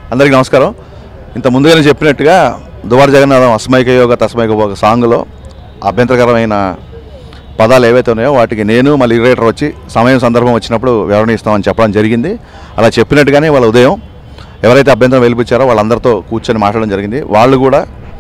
అందరికీ నమస్కారం ఇంత ముందుగానే చెప్పినట్టుగా దువార జగన్నాథం అస్మైక యోగ తస్మైక భోగ సాంగ్లో అభ్యంతరకరమైన పదాలు ఏవైతే ఉన్నాయో వాటికి నేను మళ్ళీ ఇరేటర్ వచ్చి సమయం సందర్భం వచ్చినప్పుడు వివరణ ఇస్తామని చెప్పడం జరిగింది అలా చెప్పినట్టుగానే వాళ్ళ ఉదయం ఎవరైతే అభ్యంతరం వెలిపించారో వాళ్ళందరితో కూర్చొని మాట్లాడడం జరిగింది వాళ్ళు కూడా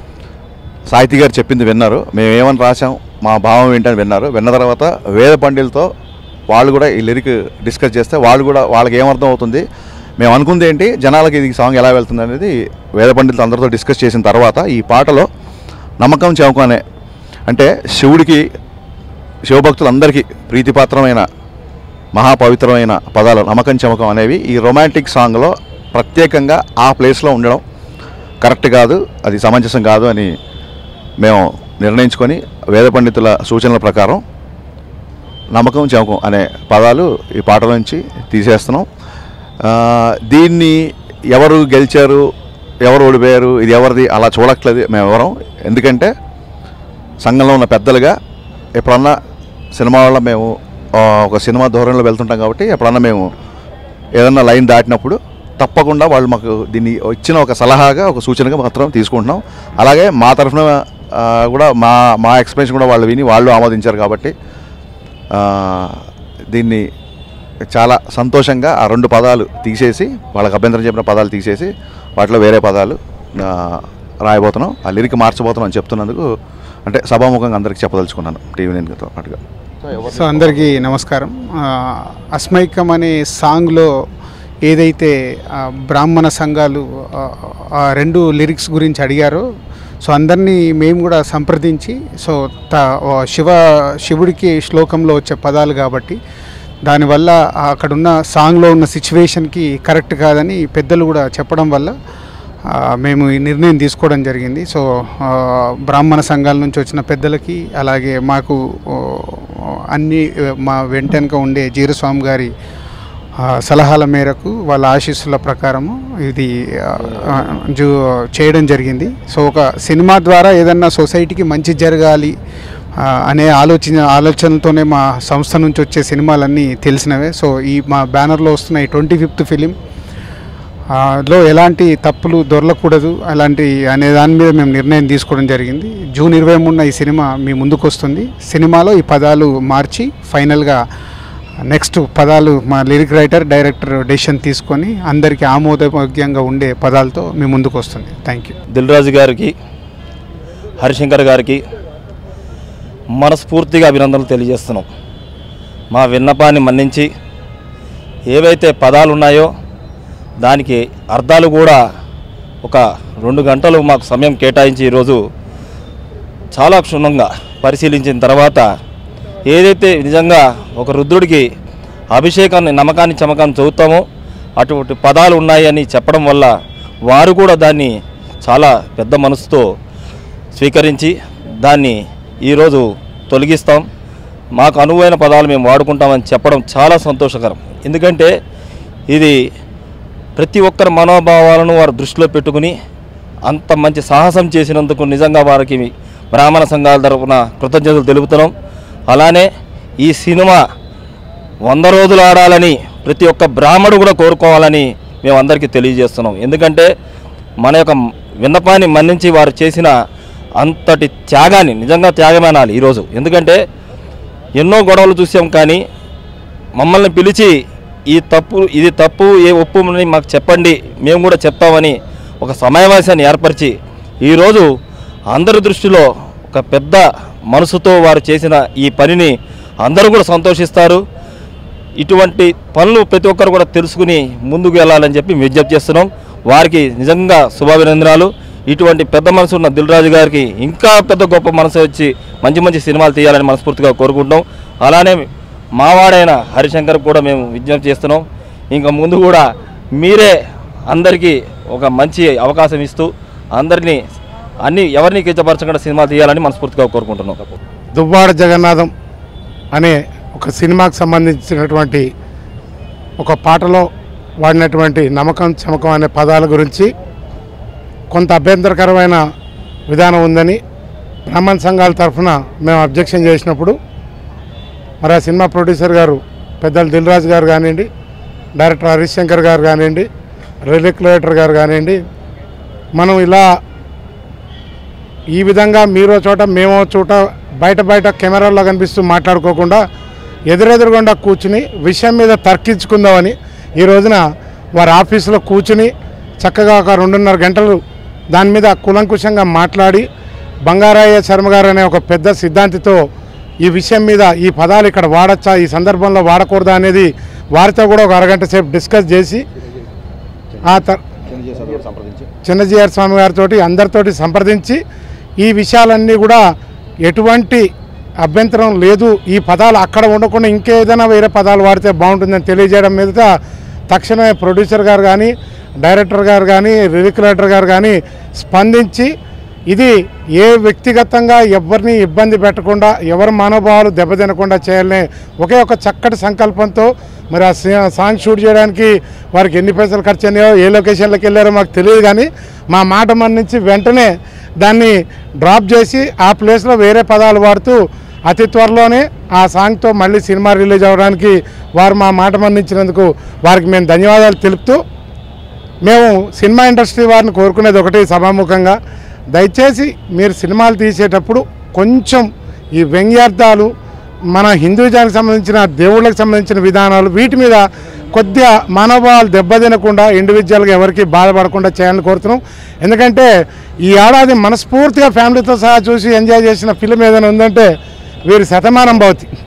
సాహితీ గారు చెప్పింది విన్నారు మేము ఏమని రాసాం మా భావం ఏంటని విన్నారు విన్న తర్వాత వేద పండితులతో వాళ్ళు కూడా ఈ లిరిక్ డిస్కస్ చేస్తే వాళ్ళు కూడా వాళ్ళకి ఏమర్థం అవుతుంది మేము అనుకుంది ఏంటి జనాలకి ఇది సాంగ్ ఎలా వెళ్తుంది అనేది వేద పండితులు అందరితో డిస్కస్ చేసిన తర్వాత ఈ పాటలో నమ్మకం చౌకం అనే అంటే శివుడికి శివభక్తులందరికీ ప్రీతిపాత్రమైన మహాపవిత్రమైన పదాలు నమ్మకం చమకం అనేవి ఈ రొమాంటిక్ సాంగ్లో ప్రత్యేకంగా ఆ ప్లేస్లో ఉండడం కరెక్ట్ కాదు అది సమంజసం కాదు అని మేము నిర్ణయించుకొని వేద పండితుల సూచనల ప్రకారం నమ్మకం చమకం అనే పదాలు ఈ పాటల నుంచి తీసేస్తున్నాం ఆ, దీన్ని ఎవరు గెలిచారు ఎవరు ఓడిపోయారు ఇది ఎవరిది అలా చూడట్లేదు మేము ఎవరం ఎందుకంటే సంఘంలో ఉన్న పెద్దలుగా ఎప్పుడన్నా సినిమా వల్ల మేము ఆ, ఒక సినిమా ధోరణిలో వెళ్తుంటాం కాబట్టి ఎప్పుడన్నా మేము ఏదన్నా లైన్ దాటినప్పుడు తప్పకుండా వాళ్ళు మాకు దీన్ని ఇచ్చిన ఒక సలహాగా ఒక సూచనగా మాత్రం తీసుకుంటున్నాం అలాగే మా తరఫున ఆ, కూడా మా మా ఎక్స్ప్రెషన్ కూడా వాళ్ళు విని వాళ్ళు ఆమోదించారు కాబట్టి ఆ, దీన్ని చాలా సంతోషంగా ఆ రెండు పదాలు తీసేసి వాళ్ళకి అభ్యంతరం చెప్పిన పదాలు తీసేసి వాటిలో వేరే పదాలు ఆ, రాయబోతున్నాం ఆ లిరిక్ మార్చబోతున్నాం అని చెప్తున్నందుకు అంటే సభాముఖంగా అందరికీ చెప్పదలుచుకున్నాను టీవీ నేనుతో పాటుగా సో అందరికీ నమస్కారం ఆ, అస్మైకం అనే సాంగ్లో ఏదైతే ఆ, బ్రాహ్మణ సంఘాలు ఆ, ఆ రెండు లిరిక్స్ గురించి అడిగారో సో అందరినీ మేము కూడా సంప్రదించి సో త ఓ శివ శివుడికి శ్లోకంలో వచ్చే పదాలు కాబట్టి దానివల్ల అక్కడున్న సాంగ్లో ఉన్న సిచ్యువేషన్కి కరెక్ట్ కాదని పెద్దలు కూడా చెప్పడం వల్ల ఆ, మేము ఈ నిర్ణయం తీసుకోవడం జరిగింది సో ఆ, బ్రాహ్మణ సంఘాల నుంచి వచ్చిన పెద్దలకి అలాగే మాకు ఓ, అన్ని ఆ, మా వెంటెనక ఉండే జీరస్వామి గారి ఆ, సలహాల మేరకు వాళ్ళ ఆశీస్సుల ప్రకారము ఇది ఆ, ఆ, జు చేయడం జరిగింది సో ఒక సినిమా ద్వారా ఏదన్నా సొసైటీకి మంచి జరగాలి ఆ, అనే ఆలోచన ఆలోచనతోనే మా సంస్థ నుంచి వచ్చే సినిమాలన్నీ తెలిసినవే సో ఈ మా బ్యానర్లో వస్తున్న ఈ ట్వంటీ ఫిఫ్త్ ఫిలిం ఆ, లో ఎలాంటి తప్పులు దొరలకూడదు అలాంటి అనే దాని మీద మేము నిర్ణయం తీసుకోవడం జరిగింది జూన్ ఇరవై మూడున ఈ సినిమా మీ ముందుకు వస్తుంది సినిమాలో ఈ పదాలు మార్చి ఫైనల్గా నెక్స్ట్ పదాలు మా లిరిక్ రైటర్ డైరెక్టర్ డెసిషన్ తీసుకొని అందరికీ ఆమోదయోగ్యంగా ఉండే పదాలతో మీ ముందుకు వస్తుంది థ్యాంక్ యూ దిల్రాజు గారికి హరిశంకర్ గారికి మనస్ఫూర్తిగా అభినందనలు తెలియజేస్తున్నాం మా విన్నపాన్ని మన్నించి ఏవైతే పదాలు ఉన్నాయో దానికి అర్థాలు కూడా ఒక రెండు గంటలు మాకు సమయం కేటాయించి ఈరోజు చాలా క్షుణ్ణంగా పరిశీలించిన తర్వాత ఏదైతే నిజంగా ఒక రుద్రుడికి అభిషేకాన్ని నమ్మకాన్ని చమకాన్ని చదువుతామో అటువంటి పదాలు ఉన్నాయని చెప్పడం వల్ల వారు కూడా దాన్ని చాలా పెద్ద మనసుతో స్వీకరించి దాన్ని ఈరోజు తొలగిస్తాం మాకు అనువైన పదాలు మేము వాడుకుంటామని చెప్పడం చాలా సంతోషకరం ఎందుకంటే ఇది ప్రతి ఒక్కరి మనోభావాలను వారు దృష్టిలో పెట్టుకుని అంత మంచి సాహసం చేసినందుకు నిజంగా వారికి బ్రాహ్మణ సంఘాల తరపున కృతజ్ఞతలు తెలుపుతున్నాం అలానే ఈ సినిమా వంద రోజులు ఆడాలని ప్రతి ఒక్క బ్రాహ్మడు కూడా కోరుకోవాలని మేము అందరికీ తెలియజేస్తున్నాం ఎందుకంటే మన యొక్క విన్నపాన్ని మన్నించి వారు చేసిన అంతటి త్యాగాన్ని నిజంగా త్యాగమే అనాలి ఈరోజు ఎందుకంటే ఎన్నో గొడవలు చూసాం కానీ మమ్మల్ని పిలిచి ఈ తప్పు ఇది తప్పు ఏ ఒప్పు అని మాకు చెప్పండి మేము కూడా చెప్తామని ఒక సమావేశాన్ని ఏర్పరిచి ఈరోజు అందరి దృష్టిలో ఒక పెద్ద మనసుతో వారు చేసిన ఈ పనిని అందరూ కూడా సంతోషిస్తారు ఇటువంటి పనులు ప్రతి ఒక్కరు కూడా తెలుసుకుని ముందుకు వెళ్ళాలని చెప్పి విజ్ఞప్తి చేస్తున్నాం వారికి నిజంగా శుభాభినందనాలు ఇటువంటి పెద్ద మనసు ఉన్న దిల్రాజు గారికి ఇంకా పెద్ద గొప్ప మనసు వచ్చి మంచి మంచి సినిమాలు తీయాలని మనస్ఫూర్తిగా కోరుకుంటాం అలానే మావాడైన హరిశంకర్ కూడా మేము విజ్ఞప్తి చేస్తున్నాం ఇంకా ముందు కూడా మీరే అందరికీ ఒక మంచి అవకాశం ఇస్తూ అందరినీ అన్ని ఎవరిని కించపరచకుండా సినిమా తీయాలని మనస్ఫూర్తిగా కోరుకుంటున్నాం దువ్వాడ జగన్నాథం అనే ఒక సినిమాకు సంబంధించినటువంటి ఒక పాటలో వాడినటువంటి నమ్మకం చమకం అనే పదాల గురించి కొంత అభ్యంతరకరమైన విధానం ఉందని బ్రాహ్మణ సంఘాల తరఫున మేము అబ్జెక్షన్ చేసినప్పుడు మరి ఆ సినిమా ప్రొడ్యూసర్ గారు పెద్దలు దిల్ రాజు గారు కానివ్వండి డైరెక్టర్ హరీష్ శంకర్ గారు కానివ్వండి రెగ్యులేటర్ గారు కానివ్వండి మనం ఇలా ఈ విధంగా మీరో చోట మేమో చోట బయట బయట కెమెరాల్లో కనిపిస్తూ మాట్లాడుకోకుండా ఎదురెదురుగుండా కూర్చుని విషయం మీద తర్కించుకుందామని ఈ రోజున వారి ఆఫీసులో కూర్చుని చక్కగా ఒక రెండున్నర గంటలు దాని మీద కులంకుశంగా మాట్లాడి బంగారయ్య శర్మ గారు అనే ఒక పెద్ద సిద్ధాంతితో ఈ విషయం మీద ఈ పదాలు ఇక్కడ వాడచ్చా ఈ సందర్భంలో వాడకూడదా అనేది వారితో కూడా ఒక అరగంట సేపు డిస్కస్ చేసి ఆ తర్ చిన్నజీఆర్ స్వామి గారితో అందరితోటి సంప్రదించి ఈ విషయాలన్నీ కూడా ఎటువంటి అభ్యంతరం లేదు ఈ పదాలు అక్కడ ఉండకుండా ఇంకేదైనా వేరే పదాలు వాడితే బాగుంటుందని తెలియజేయడం మీద తక్షణమే ప్రొడ్యూసర్ గారు కానీ డైరెక్టర్ గారు కానీ రిలిక్యులేటర్ గారు కానీ స్పందించి ఇది ఏ వ్యక్తిగతంగా ఎవరిని ఇబ్బంది పెట్టకుండా ఎవరి మనోభావాలు దెబ్బతినకుండా చేయాలనే ఒకే ఒక చక్కటి సంకల్పంతో మరి ఆ సీ- సాంగ్ షూట్ చేయడానికి వారికి ఎన్ని పైసలు ఖర్చు అయినాయో ఏ లొకేషన్లకు వెళ్ళారో మాకు తెలియదు కానీ మా మాట మన్నించి వెంటనే దాన్ని డ్రాప్ చేసి ఆ ప్లేస్లో వేరే పదాలు వాడుతూ అతి త్వరలోనే ఆ సాంగ్తో మళ్ళీ సినిమా రిలీజ్ అవ్వడానికి వారు మా మాట మన్నించినందుకు వారికి మేము ధన్యవాదాలు తెలుపుతూ మేము సినిమా ఇండస్ట్రీ వారిని కోరుకునేది ఒకటి సభాముఖంగా దయచేసి మీరు సినిమాలు తీసేటప్పుడు కొంచెం ఈ వ్యంగ్యార్థాలు మన హిందూజానికి సంబంధించిన దేవుళ్ళకి సంబంధించిన విధానాలు వీటి మీద కొద్దిగా మనోభావాలు దెబ్బతినకుండా ఇండివిజువల్గా ఎవరికి బాధపడకుండా చేయాలని కోరుతున్నాం ఎందుకంటే ఈ ఏడాది మనస్ఫూర్తిగా ఫ్యామిలీతో సహా చూసి ఎంజాయ్ చేసిన ఫిలిం ఏదైనా ఉందంటే వీరి శతమానం భవతి